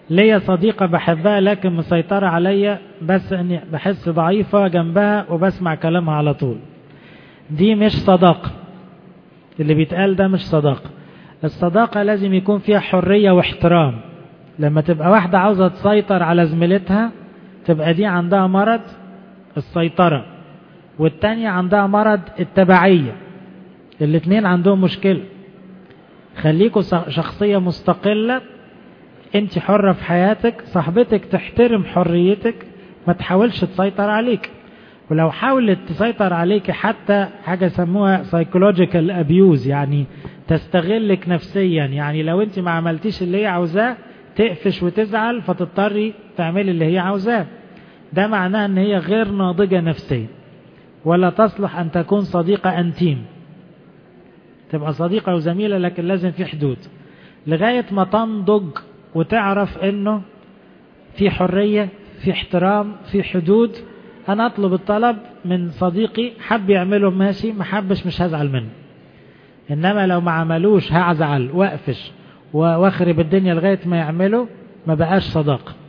ليا صديقة بحبها لكن مسيطرة عليا بس اني بحس ضعيفة جنبها وبسمع كلامها على طول دي مش صداقة اللي بيتقال ده مش صداقة الصداقة لازم يكون فيها حرية واحترام لما تبقى واحدة عاوزة تسيطر على زميلتها تبقى دي عندها مرض السيطرة والتانية عندها مرض التبعية الاتنين عندهم مشكلة خليكوا شخصية مستقلة انت حرة في حياتك صاحبتك تحترم حريتك ما تحاولش تسيطر عليك ولو حاولت تسيطر عليك حتى حاجة يسموها psychological abuse يعني تستغلك نفسيا يعني لو انت ما عملتيش اللي هي عاوزاه تقفش وتزعل فتضطري تعملي اللي هي عاوزاه ده معناه ان هي غير ناضجة نفسيا ولا تصلح ان تكون صديقة انتيم تبقى صديقة وزميلة لكن لازم في حدود لغاية ما تنضج وتعرف انه في حرية في احترام في حدود انا اطلب الطلب من صديقي حب يعمله ماشي ما حبش مش هزعل منه انما لو ما عملوش هزعل واقفش واخرب الدنيا لغاية ما يعمله ما بقاش صداقة